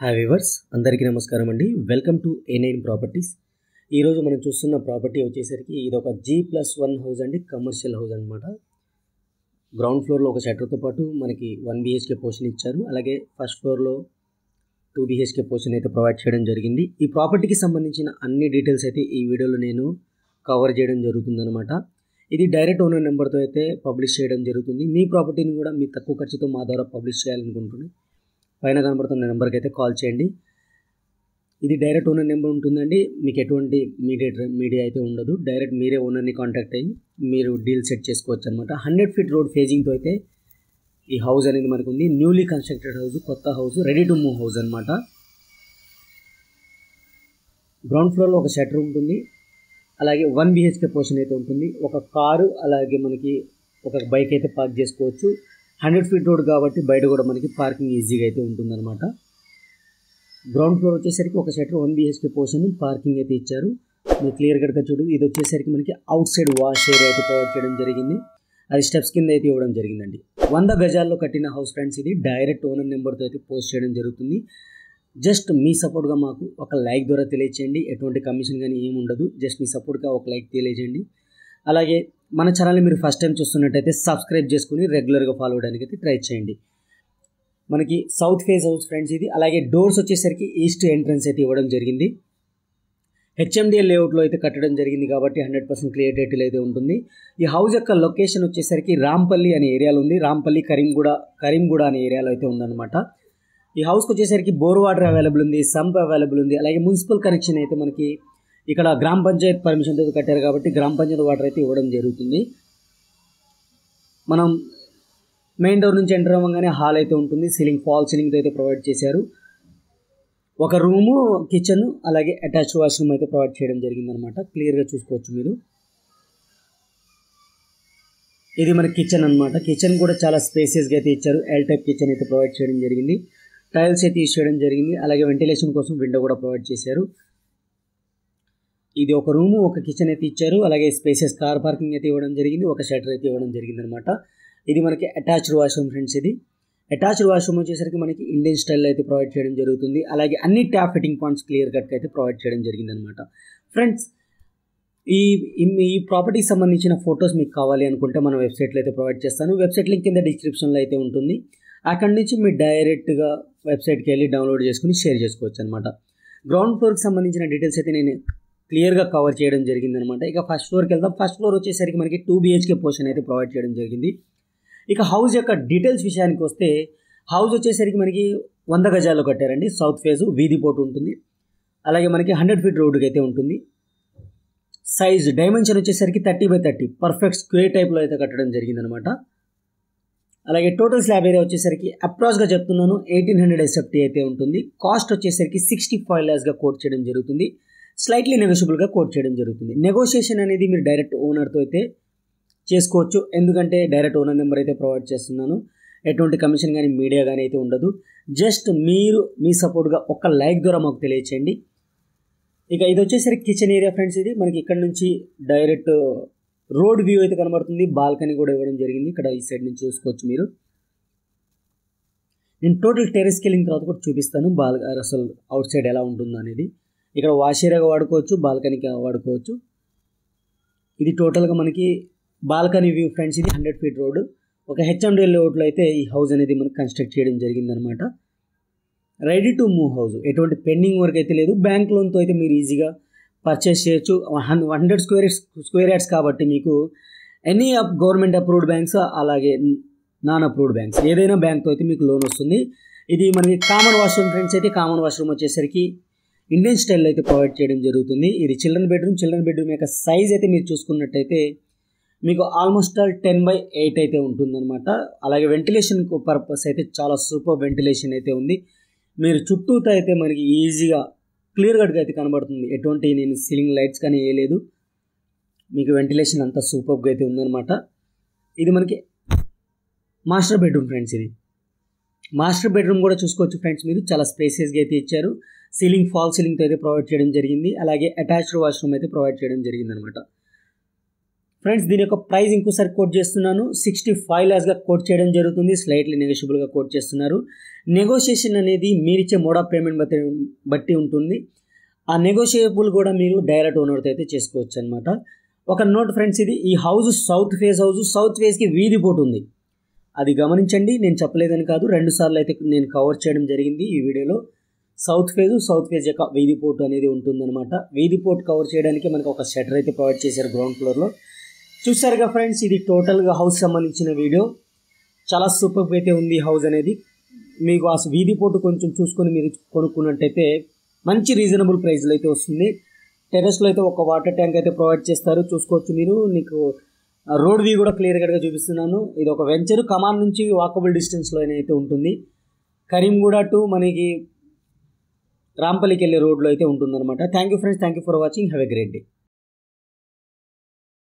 hi viewers అందరికీ నమస్కారం అండి welcome to A nine properties ఈరోజు మనం చూస్తున్న ప్రాపర్టీ వచ్చేసరికి ఇది ఒక జీ ప్లస్ వన్ హౌస్ అండి కమర్షియల్ హౌస్ అనమాట గ్రౌండ్ ఫ్లోర్లో ఒక షట్టర్తో పాటు మనకి వన్ బిహెచ్కే పోర్షన్ ఇచ్చారు అలాగే ఫస్ట్ ఫ్లోర్లో టూ బిహెచ్కే పోర్షన్ అయితే ప్రొవైడ్ చేయడం జరిగింది ఈ ప్రాపర్టీకి సంబంధించిన అన్ని డీటెయిల్స్ అయితే ఈ వీడియోలో నేను కవర్ చేయడం జరుగుతుందన్నమాట ఇది డైరెక్ట్ ఓనర్ నెంబర్తో అయితే పబ్లిష్ చేయడం జరుగుతుంది మీ ప్రాపర్టీని కూడా మీ తక్కువ ఖర్చుతో మా ద్వారా పబ్లిష్ చేయాలనుకుంటున్నాను పైన కనబడుతున్న నెంబర్కి అయితే కాల్ చేయండి ఇది డైరెక్ట్ ఓనర్ నెంబర్ ఉంటుందండి మీకు ఎటువంటి మీడియేటర్ మీడియా అయితే ఉండదు డైరెక్ట్ మీరే ఓనర్ని కాంటాక్ట్ అయ్యి మీరు డీల్ సెట్ చేసుకోవచ్చు అనమాట హండ్రెడ్ ఫీట్ రోడ్ ఫేజింగ్తో అయితే ఈ హౌస్ అనేది మనకు ఉంది న్యూలీ కన్స్ట్రక్టెడ్ హౌస్ కొత్త house ready to move house అనమాట గ్రౌండ్ ఫ్లోర్లో ఒక షటర్ ఉంటుంది అలాగే వన్ బిహెచ్కే పోర్షన్ అయితే ఉంటుంది ఒక కారు అలాగే మనకి ఒక బైక్ అయితే పార్క్ చేసుకోవచ్చు హండ్రెడ్ ఫీట్ రోడ్ కాబట్టి బయట కూడా మనకి పార్కింగ్ ఈజీగా అయితే ఉంటుందన్నమాట గ్రౌండ్ ఫ్లోర్ వచ్చేసరికి ఒక shutter one BHK portion parking అయితే ఇచ్చారు మీరు క్లియర్ కట్గా చూడు ఇది వచ్చేసరికి మనకి అవుట్ సైడ్ వాష్ ఏరియా అయితే ప్రొవైడ్ చేయడం జరిగింది అది స్టెప్స్ కింద అయితే ఇవ్వడం జరిగిందండి వంద గజాల్లో కట్టిన హౌస్ ఫ్రెండ్స్ ఇది డైరెక్ట్ ఓనర్ నెంబర్తో అయితే పోస్ట్ చేయడం జరుగుతుంది జస్ట్ మీ సపోర్ట్గా మాకు ఒక లైక్ ద్వారా తెలియచేయండి ఎటువంటి కమిషన్ కానీ ఏమి ఉండదు జస్ట్ మీ సపోర్ట్గా ఒక లైక్ తెలియజేయండి అలాగే మన ఛానల్ని మీరు ఫస్ట్ టైం చూస్తున్నట్టయితే సబ్స్క్రైబ్ చేసుకుని రెగ్యులర్గా ఫాలో అవడానికి అయితే ట్రై చేయండి మనకి సౌత్ ఫేస్ హౌస్ ఫ్రెండ్స్ ఇది అలాగే డోర్స్ వచ్చేసరికి ఈస్ట్ ఎంట్రన్స్ అయితే ఇవ్వడం జరిగింది హెచ్ఎండిఎల్ లేఅవుట్లో అయితే కట్టడం జరిగింది కాబట్టి హండ్రెడ్ పర్సెంట్ క్లియర్ టైటిల్ అయితే ఉంటుంది ఈ హౌస్ యొక్క లొకేషన్ వచ్చేసరికి రాంపల్లి అనే ఏరియాలో ఉంది రాంపల్లి కరీంగూడ కరీంగూడ అనే ఏరియాలో అయితే ఉందన్నమాట ఈ హౌస్కి వచ్చేసరికి బోర్ వాటర్ అవైలబుల్ ఉంది సంప్ అవైలబుల్ ఉంది అలాగే మున్సిపల్ కనెక్షన్ అయితే మనకి ఇక్కడ గ్రామ పంచాయత్ పర్మిషన్తో కట్టారు కాబట్టి గ్రామ పంచాయతీ వాటర్ అయితే ఇవ్వడం జరుగుతుంది మనం మెయిన్ డోర్ నుంచి ఎంటర్ అవ్వగానే హాల్ అయితే ఉంటుంది సీలింగ్ ఫాల్ సీలింగ్తో అయితే ప్రొవైడ్ చేశారు ఒక రూము కిచెన్ అలాగే అటాచ్ వాష్రూమ్ అయితే ప్రొవైడ్ చేయడం జరిగిందనమాట క్లియర్గా చూసుకోవచ్చు మీరు ఇది మన కిచెన్ అనమాట కిచెన్ కూడా చాలా స్పేసియస్గా అయితే ఇచ్చారు ఎల్ టైప్ కిచెన్ అయితే ప్రొవైడ్ చేయడం జరిగింది టైల్స్ అయితే యూస్ చేయడం జరిగింది అలాగే వెంటిలేషన్ కోసం విండో కూడా ప్రొవైడ్ చేశారు ఇది ఒక రూము ఒక కిచెన్ అయితే ఇచ్చారు అలాగే స్పేసెస్ కార్ పార్కింగ్ అయితే ఇవ్వడం జరిగింది ఒక షటర్ అయితే ఇవ్వడం జరిగింది అనమాట ఇది మనకి అటాచ్డ్ వాష్రూమ్ ఫ్రెండ్స్ ఇది అటాచ్డ్ వాష్రూమ్ వచ్చేసరికి మనకి ఇండియన్ స్టైల్ అయితే ప్రొవైడ్ చేయడం జరుగుతుంది అలాగే అన్ని ట్యాప్ ఫిట్టింగ్ పాయింట్స్ క్లియర్ కట్గా అయితే ప్రొవైడ్ చేయడం జరిగింది అనమాట ఫ్రెండ్స్ ఈ ఈ ప్రాపర్టీకి సంబంధించిన ఫొటోస్ మీకు కావాలి అనుకుంటే మన వెబ్సైట్లో అయితే ప్రొవైడ్ చేస్తాను వెబ్సైట్ లింక్ కింద డిస్క్రిప్షన్లో అయితే ఉంటుంది అక్కడి నుంచి మీరు డైరెక్ట్గా వెబ్సైట్కి వెళ్ళి డౌన్లోడ్ చేసుకుని షేర్ చేసుకోవచ్చు అనమాట గ్రౌండ్ ఫ్లోర్కి సంబంధించిన డీటెయిల్స్ అయితే నేను క్లియర్గా కవర్ చేయడం జరిగింది అనమాట ఇక ఫస్ట్ ఫ్లోర్కి వెళ్దాం ఫస్ట్ ఫ్లోర్ వచ్చేసరికి మనకి టూ బిహెచ్కే పోర్షన్ అయితే ప్రొవైడ్ చేయడం జరిగింది ఇక హౌస్ యొక్క డీటెయిల్స్ విషయానికి వస్తే హౌస్ వచ్చేసరికి మనకి వంద గజాల్లో కట్టారండి సౌత్ ఫేజ్ వీధి పోటు ఉంటుంది అలాగే మనకి హండ్రెడ్ ఫీట్ రోడ్డుకి అయితే ఉంటుంది సైజ్ డైమెన్షన్ వచ్చేసరికి thirty by thirty perfect square టైప్లో అయితే కట్టడం జరిగిందనమాట అలాగే టోటల్ స్లాబ్ ఏరియా వచ్చేసరికి అప్రాక్స్గా చెప్తున్నాను ఎయిటీన్ హండ్రెడ్ ఎస్ఎఫ్టీ అయితే ఉంటుంది కాస్ట్ వచ్చేసరికి సిక్స్టీ ఫైవ్ ల్యాక్స్గా కోట్ చేయడం జరుగుతుంది స్లైట్లీ నెగోషియబుల్గా కోట్ చేయడం జరుగుతుంది నెగోషియేషన్ అనేది మీరు డైరెక్ట్ ఓనర్తో అయితే చేసుకోవచ్చు ఎందుకంటే డైరెక్ట్ ఓనర్ నెంబర్ అయితే ప్రొవైడ్ చేస్తున్నాను ఎటువంటి కమిషన్ కానీ మీడియా కానీ అయితే ఉండదు జస్ట్ మీరు మీ సపోర్ట్గా ఒక లైక్ ద్వారా మాకు తెలియచేయండి ఇక ఇది వచ్చేసరికి కిచెన్ ఏరియా ఫ్రెండ్స్ ఇది మనకి ఇక్కడ నుంచి డైరెక్ట్ రోడ్ వ్యూ అయితే కనబడుతుంది బాల్కనీ కూడా ఇవ్వడం జరిగింది ఇక్కడ ఈ సైడ్ నుంచి చూసుకోవచ్చు మీరు నేను టోటల్ టెరెస్కి వెళ్ళిన తర్వాత కూడా చూపిస్తాను బాల్ అసలు అవుట్ సైడ్ ఎలా ఉంటుందో అనేది ఇక్కడ వాష్ ఏరియాగా వాడుకోవచ్చు బాల్కనీకి వాడుకోవచ్చు ఇది టోటల్గా మనకి బాల్కనీ వ్యూ ఫ్రెండ్స్ ఇది హండ్రెడ్ ఫీట్ రోడ్ ఒక హెచ్ఎండిఎల్ లేఅవుట్లో అయితే ఈ హౌస్ అనేది మనకి కన్స్ట్రక్ట్ చేయడం జరిగిందనమాట రెడీ టు మూవ్ హౌస్ ఎటువంటి పెండింగ్ వర్క్ అయితే లేదు బ్యాంక్ లోన్తో అయితే మీరు ఈజీగా పర్చేస్ చేయొచ్చు హండ్రెడ్ స్క్వేర్ స్క్వేర్ యార్డ్స్ కాబట్టి మీకు any of government approved banks అలాగే నాన్ అప్రూవ్డ్ బ్యాంక్స్ ఏదైనా బ్యాంక్తో అయితే మీకు లోన్ వస్తుంది ఇది మనకి కామన్ వాష్రూమ్ ఫ్రెండ్స్ అయితే కామన్ వాష్రూమ్ వచ్చేసరికి ఇండియన్ స్టైల్లో అయితే ప్రొవైడ్ చేయడం జరుగుతుంది ఇది చిల్డ్రన్ బెడ్రూమ్ చిల్డ్రన్ బెడ్రూమ్ యొక్క సైజ్ అయితే మీరు చూసుకున్నట్టయితే మీకు almost all ten by eight అయితే ఉంటుందన్నమాట అలాగే వెంటిలేషన్ పర్పస్ అయితే చాలా సూపర్ వెంటిలేషన్ అయితే ఉంది మీరు చుట్టూతో అయితే మనకి ఈజీగా క్లియర్ కట్గా అయితే కనబడుతుంది ఎటువంటి నేను సీలింగ్ లైట్స్ కానీ వేయలేదు మీకు వెంటిలేషన్ అంతా సూపర్గా అయితే ఉందన్నమాట ఇది మనకి మాస్టర్ బెడ్రూమ్ ఫ్రెండ్స్ ఇది మాస్టర్ బెడ్రూమ్ కూడా చూసుకోవచ్చు ఫ్రెండ్స్ మీరు చాలా స్పేసెస్గా అయితే ఇచ్చారు సీలింగ్ ఫాల్ సీలింగ్తో అయితే ప్రొవైడ్ చేయడం జరిగింది అలాగే అటాచ్డ్ వాష్రూమ్ అయితే ప్రొవైడ్ చేయడం జరిగింది అనమాట ఫ్రెండ్స్ దీని యొక్క ప్రైస్ ఇంకోసారి కోట్ చేస్తున్నాను సిక్స్టీ ఫైవ్ ల్యాక్స్గా కోట్ చేయడం జరుగుతుంది స్లైట్లీ నెగోషియబుల్గా కోట్ చేస్తున్నారు నెగోషియేషన్ అనేది మీరిచ్చే మోడ్ ఆఫ్ పేమెంట్ బట్టి బట్టి ఉంటుంది ఆ నెగోషియబుల్ కూడా మీరు డైరెక్ట్ ఓనర్తో అయితే చేసుకోవచ్చు అనమాట ఒక నోట్ ఫ్రెండ్స్ ఇది ఈ house south face house south ఫేస్కి వీధి పోటు ఉంది అది గమనించండి నేను చెప్పలేదని కాదు రెండు సార్లు అయితే నేను కవర్ చేయడం జరిగింది ఈ వీడియోలో సౌత్ ఫేజ్ సౌత్ ఫేజ్ యొక్క వీధి పోర్ట్ అనేది ఉంటుందన్నమాట వీధి పోర్ట్ కవర్ చేయడానికి మనకు ఒక షటర్ అయితే ప్రొవైడ్ చేశారు గ్రౌండ్ ఫ్లోర్లో చూసారుగా ఫ్రెండ్స్ ఇది టోటల్గా హౌస్ సంబంధించిన వీడియో చాలా సూపర్ అయితే ఉంది హౌస్ అనేది మీకు ఆ వీధి పోర్టు కొంచెం చూసుకొని మీరు కొనుక్కున్నట్టయితే మంచి రీజనబుల్ ప్రైస్లో అయితే వస్తుంది టెరెస్లో అయితే ఒక వాటర్ ట్యాంక్ అయితే ప్రొవైడ్ చేస్తారు చూసుకోవచ్చు మీరు నీకు రోడ్ వ్యూ కూడా క్లియర్ కట్గా చూపిస్తున్నాను ఇది ఒక వెంచర్ కమాన్ నుంచి వాకబుల్ డిస్టెన్స్లో అయితే ఉంటుంది కరీంగూడ టు మనకి రాంపల్లికి వెళ్ళే రోడ్లో అయితే ఉంటుందన్నమాట thank you friends thank you for watching have a great day